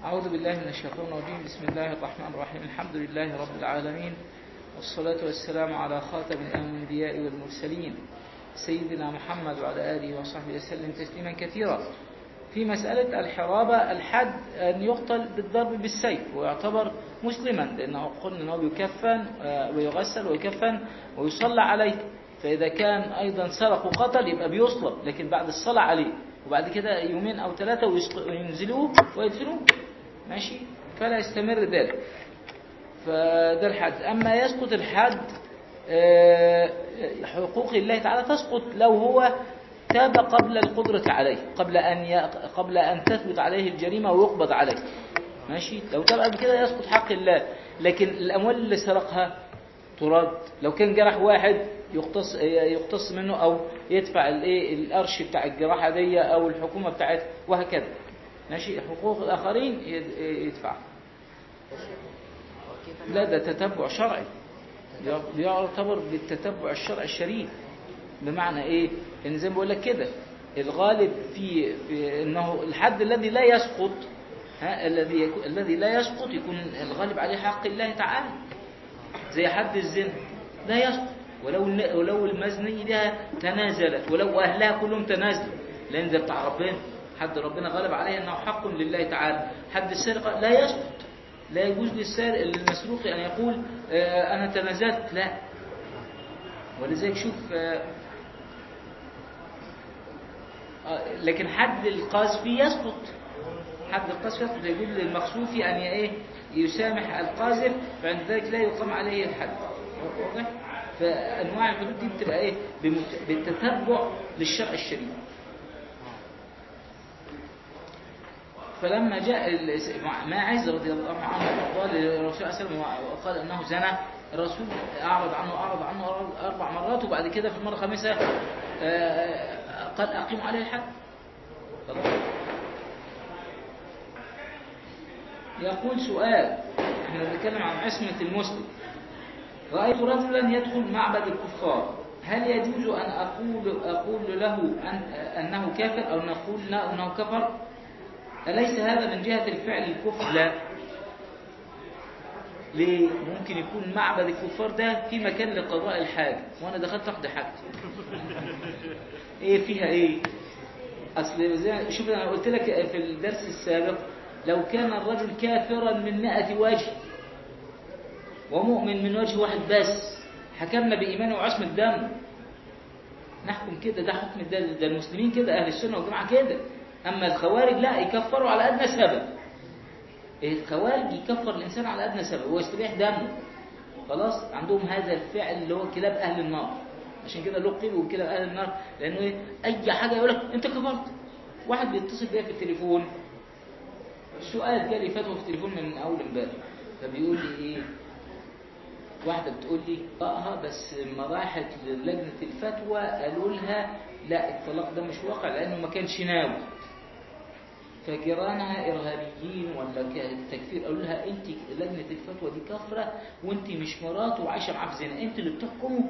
أعوذ بالله من الشيطان الرجيم بسم الله الرحمن الرحيم الحمد لله رب العالمين والصلاة والسلام على خاتم الأنبياء والمرسلين سيدنا محمد وعلى آله وصحبه وسلم تسليما كثيرا في مسألة الحرابة الحد أن يقتل بالضرب بالسيف ويعتبر مسلما لأنه قلنا أنه يكفن ويغسل ويكفن ويصلى عليه فإذا كان أيضا سرق وقتل يبقى بيصلب لكن بعد الصلاة عليه وبعد كده يومين أو ثلاثة وينزلوه ويدفنوه ماشي فلا يستمر ذلك فده الحد أما يسقط الحد حقوق الله تعالى تسقط لو هو تاب قبل القدرة عليه قبل أن ي... قبل أن تثبت عليه الجريمة ويقبض عليه ماشي لو تاب قبل كده يسقط حق الله لكن الأموال اللي سرقها ترد لو كان جرح واحد يقتص يقتص منه أو يدفع الايه القرش بتاع الجراحة دي أو الحكومة بتاعتها وهكذا ماشي حقوق الآخرين يدفع لا ده تتبع شرعي بيعتبر بالتتبع الشرعي الشريف بمعنى ايه ان زي ما بقول لك كده الغالب في, في انه الحد الذي لا يسقط ها الذي الذي لا يسقط يكون الغالب عليه حق الله تعالى زي حد الزنا لا يسقط ولو ولو المزني ده تنازلت ولو اهلها كلهم تنازلوا لان ده بتاع ربنا حد ربنا غلب عليه انه حق لله تعالى حد السرقه لا يسقط لا يجوز للسارق المسروق ان يقول آه انا تنازلت لا ولذلك شوف آه لكن حد القذف يسقط حد القذف يسقط يقول للمقذوف أن ايه يسامح القاذف فعند ذلك لا يقام عليه الحد واضح فأنواع الحدود دي بتبقى ايه بالتتبع للشرع الشريف فلما جاء ماعز رضي الله عنه قال للرسول صلى الله عليه وسلم وقال انه زنى الرسول اعرض عنه اعرض عنه اربع مرات وبعد كده في المره الخامسه قال أقيموا عليه الحد خلاص يقول سؤال احنا بنتكلم عن عصمة المسلم رأيت رجلا يدخل معبد الكفار هل يجوز أن أقول أقول له أن أنه كافر أو نقول لا أنه كفر أليس هذا من جهة الفعل الكفر لا ليه ممكن يكون معبد الكفار ده في مكان لقضاء الحاجة وأنا دخلت أقضي حاجتي ايه فيها ايه اصل زي شوف انا قلت لك في الدرس السابق لو كان الرجل كافرا من مئة وجه ومؤمن من وجه واحد بس حكمنا بإيمانه وعصمة دمه نحكم كده ده حكم ده, ده المسلمين كده أهل السنة والجماعة كده أما الخوارج لا يكفروا على أدنى سبب الخوارج يكفر الإنسان على أدنى سبب هو يستبيح دمه خلاص عندهم هذا الفعل اللي هو كلاب أهل النار عشان كده لقبوا كده اهل النار لانه ايه اي حاجه يقول لك انت كفرت واحد بيتصل بيا في التليفون سؤال جالي فتوى في التليفون من اول امبارح فبيقول لي ايه واحده بتقول لي طاقها بس لما راحت للجنه الفتوى قالوا لها لا الطلاق ده مش واقع لانه ما كانش ناوي فجيرانها ارهابيين ولا تكفير قالوا لها انت لجنه الفتوى دي كفره وانت مش مراته وعايشه معاه في زنا انت اللي بتحكموا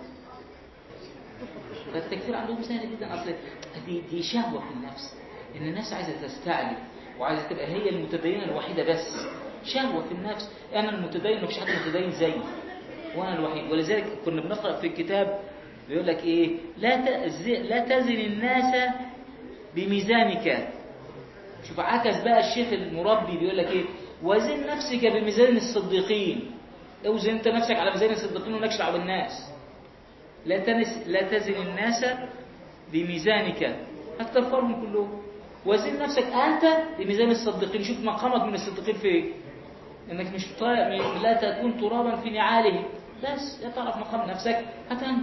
فالتكفير عندهم سهل جدا اصل دي دي شهوه في النفس ان الناس عايزه تستعلي وعايزه تبقى هي المتدينه الوحيده بس شهوه في النفس انا المتدين مفيش حد متدين زيي وانا الوحيد ولذلك كنا بنقرا في الكتاب بيقول لك ايه لا لا تزن الناس بميزانك شوف عكس بقى الشيخ المربي بيقول لك ايه وزن نفسك بميزان الصديقين اوزن انت نفسك على ميزان الصديقين ونكش على الناس لا تنس لا تزن الناس بميزانك هتكفرهم كلهم وزن نفسك أنت بميزان الصديقين شوف مقامك من الصديقين فين انك مش طالع لا تكون ترابا في نعاله بس يا تعرف مقام نفسك هتن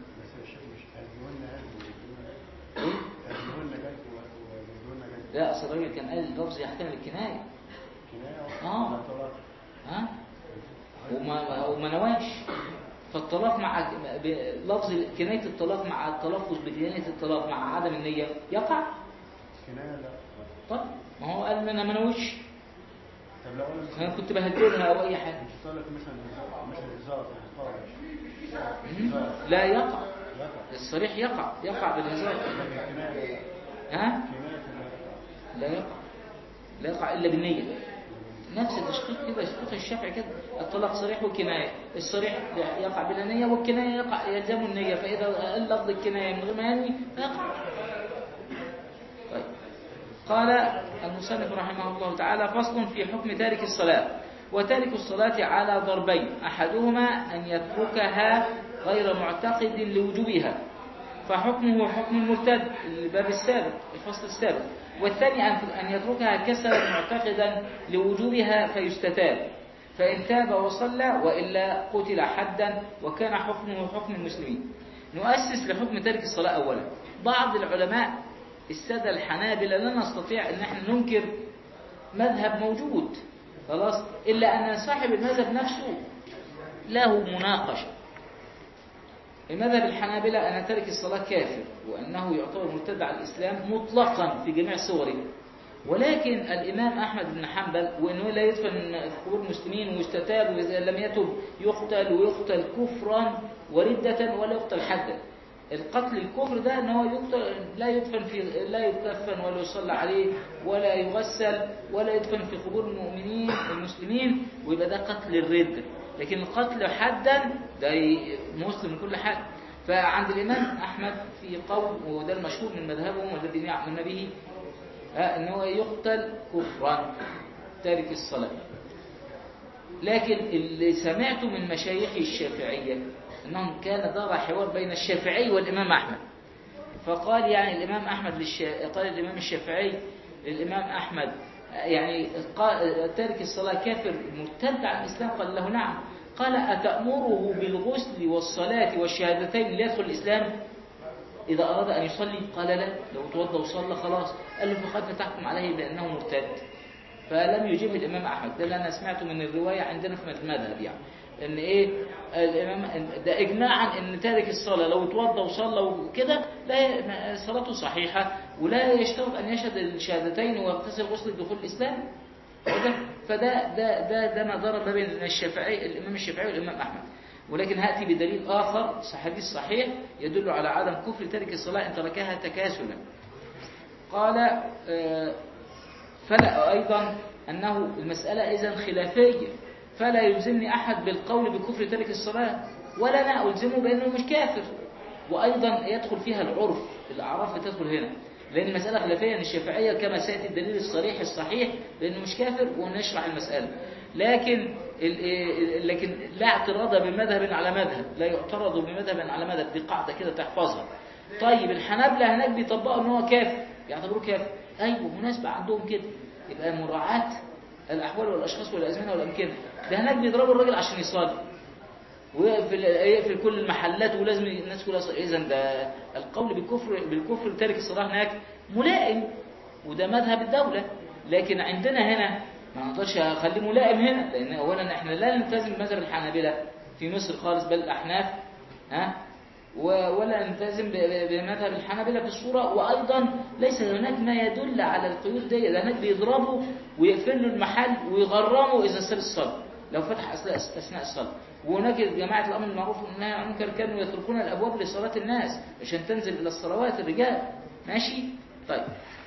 لا اصل الراجل كان قال اللفظ يحتمل الكنايه اه ها وما وما نواش فالطلاق مع لفظ كناية الطلاق مع التلفظ بكناية الطلاق مع عدم النية يقع كناية لا طب ما هو قال انا ما نويش طب لو انا انا كنت بهدلها او اي حاجة مش طالب مثلا مثلا هزار مم. لا يقع الصريح يقع يقع بالهزار لكن كناية ها كناية لا لا يقع لا يقع إلا بالنية نفس التشقيق كده يشقيق الشافعي كده الطلاق صريح وكناية الصريح يقع بلا نية والكناية يقع يلزم النية فإذا لفظ الكناية من غير ما ينوي يقع طيب قال المصنف رحمه الله تعالى فصل في حكم تارك الصلاة وتارك الصلاة على ضربين أحدهما أن يتركها غير معتقد لوجوبها فحكمه حكم المرتد الباب السابق الفصل السابق والثاني أن أن يتركها كسلا معتقدا لوجوبها فيستتاب فإن تاب وصلى وإلا قتل حدا وكان حكمه حكم المسلمين نؤسس لحكم ترك الصلاة أولا بعض العلماء السادة الحنابلة لا نستطيع أن احنا ننكر مذهب موجود خلاص إلا أن صاحب المذهب نفسه له مناقشة المذهب الحنابلة أن ترك الصلاة كافر وأنه يعتبر مرتد على الإسلام مطلقا في جميع صوره ولكن الإمام أحمد بن حنبل وأنه لا يدفن في قبور المسلمين ويستتاب وإذا لم يتب يقتل ويقتل كفرا وردة ولا يقتل حدا القتل الكفر ده ان هو يقتل لا يدفن في لا يكفن ولا يصلى عليه ولا يغسل ولا يدفن في قبور المؤمنين المسلمين ويبقى ده قتل الردة لكن القتل حدا ده مسلم من كل حد فعند الإمام أحمد في قول وده المشهور من مذهبهم والذي يعمل به ان هو يقتل كفرا تارك الصلاة لكن اللي سمعته من مشايخ الشافعية أنهم كان دار حوار بين الشافعي والإمام أحمد فقال يعني الإمام أحمد للشا... قال الإمام الشافعي للإمام أحمد يعني قال تارك الصلاة كافر مرتد عن الإسلام قال له نعم قال أتأمره بالغسل والصلاة والشهادتين ليدخل الإسلام إذا أراد أن يصلي قال لا لو توضى وصلى خلاص قال له فقد تحكم عليه بأنه مرتد فلم يجيب الإمام أحمد ده اللي أنا سمعته من الرواية عندنا في المذهب يعني ان ايه الامام ده اجماعا ان تارك الصلاه لو اتوضى وصلى وكده لا صلاته صحيحه ولا يشترط ان يشهد الشهادتين ويغتسل غسل دخول الاسلام وده فده ده ده ده ما ضرب ما بين الشافعي الامام الشافعي والامام احمد ولكن هاتي بدليل اخر حديث صحيح يدل على عدم كفر تارك الصلاه ان تركها تكاسلا قال فلا ايضا انه المساله اذا خلافيه فلا يلزمني أحد بالقول بكفر تارك الصلاة ولا أنا ألزمه بأنه مش كافر وأيضا يدخل فيها العرف الأعراف بتدخل هنا لأن المسألة خلافية أن الشافعية كما سيأتي الدليل الصريح الصحيح بأنه مش كافر ونشرح المسألة لكن لكن لا اعتراض بمذهب على مذهب لا يعترض بمذهب على مذهب دي قاعدة كده تحفظها طيب الحنابلة هناك بيطبقوا ان هو كافر يعتبروه كافر ايوه مناسبة عندهم كده يبقى مراعاة الأحوال والأشخاص والأزمنة والأمكنة ده هناك بيضربوا الراجل عشان يصلي ويقفل يقفل كل المحلات ولازم الناس كلها اذا ده القول بالكفر بالكفر تارك الصلاه هناك ملائم وده مذهب الدوله لكن عندنا هنا ما نقدرش اخليه ملائم هنا لان اولا احنا لا نلتزم بمذهب الحنابلة في مصر خالص بل الاحناف ها ولا نلتزم بمذهب الحنابلة في الصورة وأيضا ليس هناك ما يدل على القيود دي ده هناك بيضربوا ويقفلوا المحل ويغرموا إذا ساب الصلاة لو فتح أثناء الصلاة وهناك جماعة الأمر المعروف والنهي عن المنكر كانوا يتركون الأبواب لصلاة الناس عشان تنزل إلى الصلوات الرجال ماشي طيب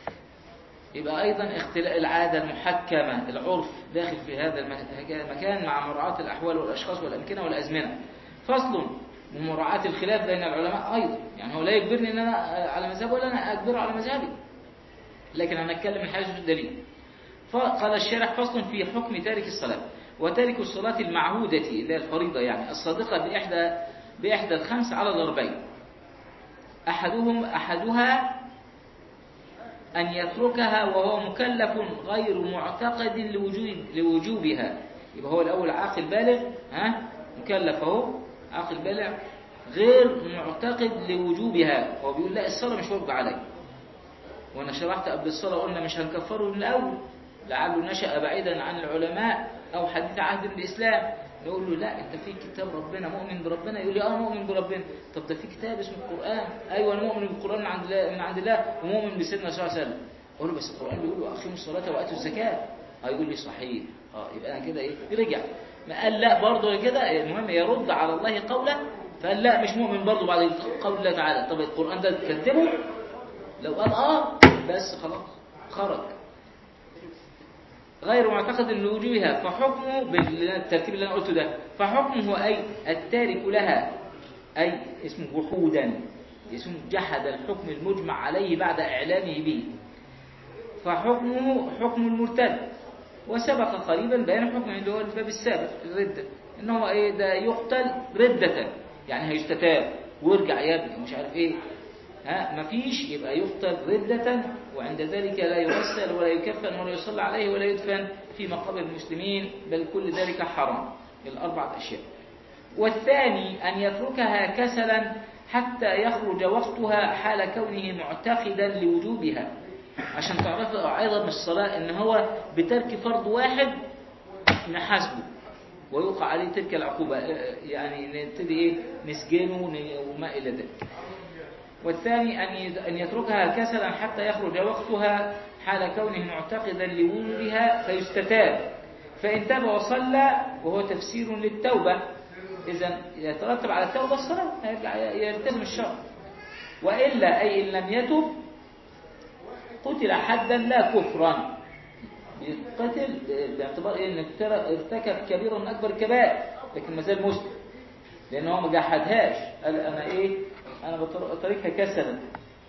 يبقى أيضا اختلاء العادة المحكمة العرف داخل في هذا المكان مع مراعاة الأحوال والأشخاص والأمكنة والأزمنة فصل ومراعاة الخلاف بين العلماء أيضا يعني هو لا يجبرني أن أنا على مذهب ولا أنا أجبره على مذهبي لكن أنا أتكلم من حيث الدليل فقال الشارح فصل في حكم تارك الصلاة وتارك الصلاة المعهودة اللي هي الفريضة يعني الصادقة بإحدى بإحدى الخمس على ضربين أحدهم أحدها أن يتركها وهو مكلف غير معتقد لوجود لوجوبها يبقى هو الأول عاقل بالغ ها مكلف أهو عاقل بالغ غير معتقد لوجوبها هو بيقول لا الصلاة مش واجبة علي وانا شرحت قبل الصلاة قلنا مش هنكفره من الأول لعله نشأ بعيدا عن العلماء أو حديث عهد بالإسلام نقول له لا انت في كتاب ربنا مؤمن بربنا يقول لي اه مؤمن بربنا طب ده في كتاب اسمه القرآن ايوه انا مؤمن بالقرآن من عند الله من عند الله ومؤمن بسيدنا صلى الله عليه وسلم اقول له بس القرآن بيقول له اقيموا الصلاة واتوا الزكاة هيقول لي صحيح اه يبقى انا كده ايه رجع ما قال لا برضه كده المهم يرد على الله قوله فقال لا مش مؤمن برضه بعد قول الله تعالى طب القرآن ده تكذبه لو قال اه بس خلاص خرج غير معتقد لوجوبها فحكمه بالترتيب اللي انا قلته ده فحكمه اي التارك لها اي اسمه جحودا اسمه جحد الحكم المجمع عليه بعد اعلامه به فحكمه حكم المرتد وسبق قريبا بيان حكمه اللي هو الباب السابق الردة ان هو ايه ده يقتل ردة يعني هيستتاب ويرجع يبني مش عارف ايه ها مفيش يبقى يقتل ردة وعند ذلك لا يغسل ولا يكفن ولا يصلى عليه ولا يدفن في مقابر المسلمين بل كل ذلك حرام الأربعة أشياء والثاني أن يتركها كسلا حتى يخرج وقتها حال كونه معتقدا لوجوبها عشان تعرفوا عظم الصلاة ان هو بترك فرض واحد نحاسبه ويوقع عليه تلك العقوبة يعني نبتدي ايه نسجنه وما الى ذلك والثاني أن أن يتركها كسلا حتى يخرج وقتها حال كونه معتقدا لوجوبها فيستتاب فإن تاب وصلى وهو تفسير للتوبة إذا يترتب على التوبة الصلاة هيرجع يلتزم الشرع وإلا أي إن لم يتب قتل حدا لا كفرا يقتل باعتبار إيه إن ارتكب كبيرا من أكبر الكبائر لكن ما زال مسلم لأن هو ما جحدهاش قال أنا إيه أنا بطريقها كسلا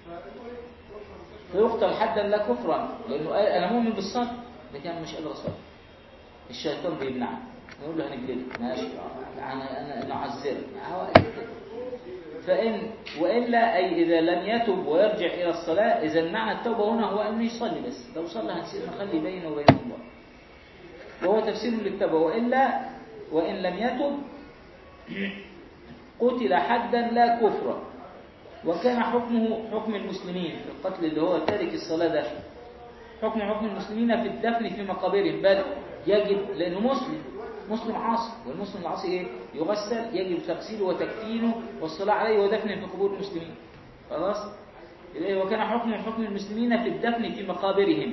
فيقتل حدا لا كفرا لأنه قال أنا مؤمن بالصلاة لكن أنا مش قادر أصلي الشيطان بيمنعني يقول له هنجلدك ماشي أنا أنا نعذرك فإن وإلا أي إذا لم يتب ويرجع إلى الصلاة إذا معنى التوبة هنا هو أنه يصلي بس لو صلى هنصير نخلي بينه وبين الله وهو تفسير للتوبة وإلا وإن لم يتب قتل حدا لا كفرا وكان حكمه حكم المسلمين في القتل اللي هو تارك الصلاة ده حكم حكم المسلمين في الدفن في مقابرهم بل يجب لأنه مسلم مسلم عاصي والمسلم العاصي ايه يغسل يجب تغسيله وتكفينه والصلاة عليه ودفنه في قبور المسلمين خلاص وكان حكم حكم المسلمين في الدفن في مقابرهم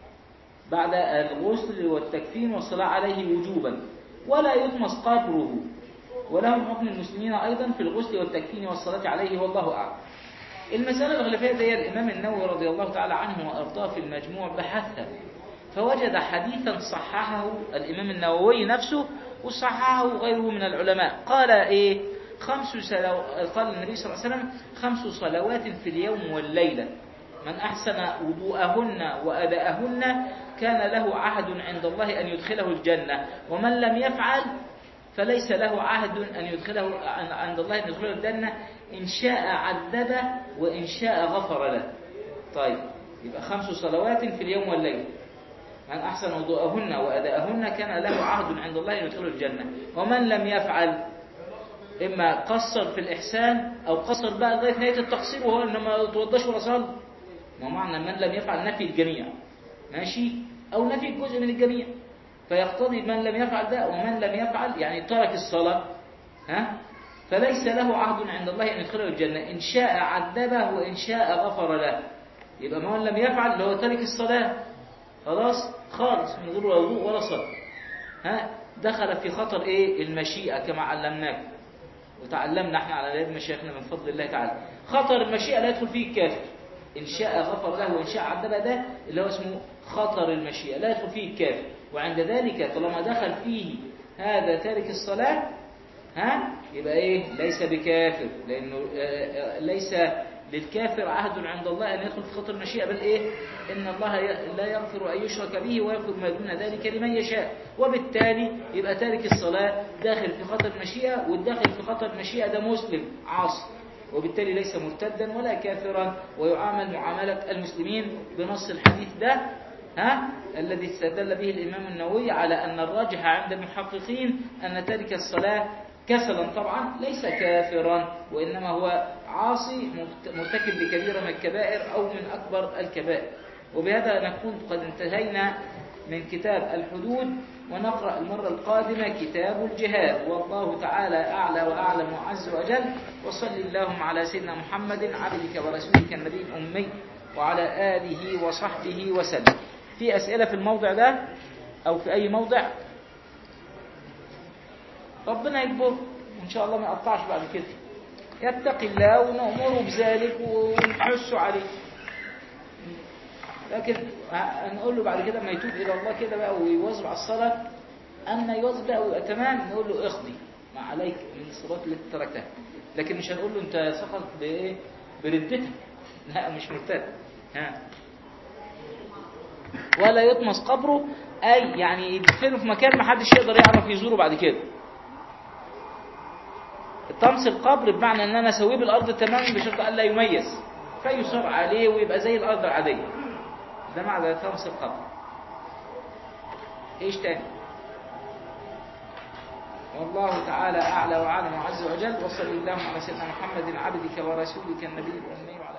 بعد الغسل والتكفين والصلاة عليه وجوبا ولا يطمس قبره ولهم حكم المسلمين أيضا في الغسل والتكفين والصلاة عليه والله أعلم المسألة الخلافية دي الإمام النووي رضي الله تعالى عنه وأرضاه في المجموع بحثها فوجد حديثا صححه الإمام النووي نفسه وصححه غيره من العلماء قال إيه خمس سلو... قال النبي صلى الله عليه وسلم خمس صلوات في اليوم والليلة من أحسن وضوءهن وأداءهن كان له عهد عند الله أن يدخله الجنة ومن لم يفعل فليس له عهد أن يدخله عند الله أن يدخله الجنة إن شاء عذبه وإن شاء غفر له طيب يبقى خمس صلوات في اليوم والليل من أحسن وضوءهن وأداءهن كان له عهد عند الله أن يدخله الجنة ومن لم يفعل إما قصر في الإحسان أو قصر بقى لغاية نهاية التقصير وهو إنه ما توضاش ولا صلى ما معنى من لم يفعل نفي الجميع ماشي أو نفي جزء من الجميع فيقتضي من لم يفعل ده ومن لم يفعل يعني ترك الصلاة ها فليس له عهد عند الله أن يدخله الجنة إن شاء عذبه وإن شاء غفر له يبقى من لم يفعل اللي هو ترك الصلاة خلاص خالص من غير وضوء ولا صلاة ها دخل في خطر ايه المشيئة كما علمناك وتعلمنا احنا على يد مشايخنا من فضل الله تعالى خطر المشيئة لا يدخل فيه الكافر إن شاء غفر له وإن شاء عذب ده اللي هو اسمه خطر المشيئة لا يدخل فيه الكافر وعند ذلك طالما دخل فيه هذا تارك الصلاة ها يبقى ايه ليس بكافر لأنه ليس للكافر عهد عند الله أن يدخل في خطر المشيئة بل إيه إن الله لا يغفر أن يشرك به ويغفر ما دون ذلك لمن يشاء وبالتالي يبقى تارك الصلاة داخل في خطر المشيئة والداخل في خطر المشيئة ده مسلم عاصي وبالتالي ليس مرتدا ولا كافرا ويعامل معاملة المسلمين بنص الحديث ده ها الذي استدل به الإمام النووي على أن الراجح عند المحققين أن تارك الصلاة كسلا طبعا ليس كافرا وإنما هو عاصي مرتكب لكبيرة من الكبائر أو من أكبر الكبائر وبهذا نكون قد انتهينا من كتاب الحدود ونقرأ المرة القادمة كتاب الجهاد والله تعالى أعلى وأعلم وعز وجل وصل اللهم على سيدنا محمد عبدك ورسولك النبي الأمي وعلى آله وصحبه وسلم في أسئلة في الموضع ده أو في أي موضع ربنا يكبر وإن شاء الله ما يقطعش بعد كده يتقي الله ونأمره بذلك ونحسه عليه لكن هنقول له بعد كده ما يتوب الى الله كده بقى ويواظب على الصلاه اما يواظب بقى ويبقى تمام نقول له اقضي ما عليك من الصلاه التي تركتها لكن مش هنقول له انت سقط بايه بردتك لا مش مرتد ها ولا يطمس قبره اي يعني يدفنه في مكان ما حدش يقدر يعرف يزوره بعد كده طمس القبر بمعنى ان انا اسويه بالارض تماما بشرط الا يميز فيصر عليه ويبقى زي الارض العاديه ده معنى طمس القبر ايش تاني والله تعالى اعلى واعلم عز وجل وصلى اللهم على سيدنا محمد عبدك ورسولك النبي الامي وعلى